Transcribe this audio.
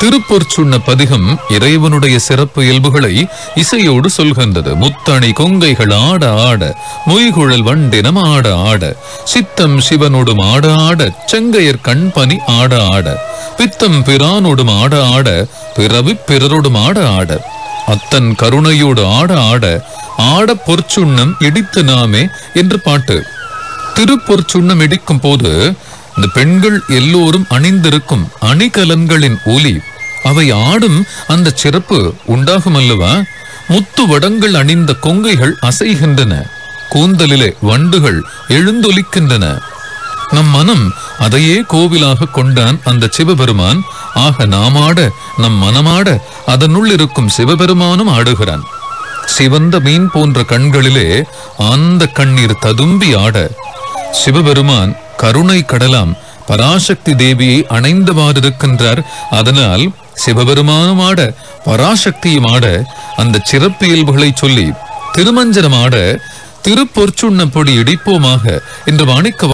திருப்பொற்சுண்ண பதிகம் இறைவனுடைய சிறப்பு இயல்புகளை இசையோடு சொல்கின்றது முத்தணி கொங்கைகள் ஆட ஆட மொய்குழல் வண்டினம் ஆட ஆட சித்தம் சிவனோடும் ஆட ஆட செங்கையர் கண்பனி ஆட ஆட பித்தம் பிரானோடும் ஆட ஆட பிறவி பிறரோடும் ஆட ஆட அத்தன் கருணையோடு ஆட ஆட ஆட பொற்சுண்ணம் இடித்து நாமே என்று பாட்டு திருப்பொற்சுண்ணம் இடிக்கும் போது இந்த பெண்கள் எல்லோரும் அணிந்திருக்கும் அணிகலன்களின் ஒலி அவை ஆடும் அந்த சிறப்பு உண்டாகும் அல்லவா முத்து வடங்கள் அணிந்த கொங்கைகள் அசைகின்றன கூந்தலிலே வண்டுகள் எழுந்தொலிக்கின்றன நம் மனம் அதையே கோவிலாக கொண்டான் அந்த சிவபெருமான் ஆக நாமாட நம் மனமாட அதனுள் இருக்கும் சிவபெருமானும் ஆடுகிறான் சிவந்த மீன் போன்ற கண்களிலே ஆந்த கண்ணீர் ததும்பி ஆட சிவபெருமான் கருணை கடலாம் பராசக்தி தேவியை அணைந்தவாறு இருக்கின்றார் அதனால் சிவபெருமானும் ஆட பராசக்தியும் ஆட அந்த சிறப்பு இயல்புகளை சொல்லி திருமஞ்சனம் ஆட திருப்பொற்சுண்ணப்பொடி இடிப்போமாக என்று மாணிக்க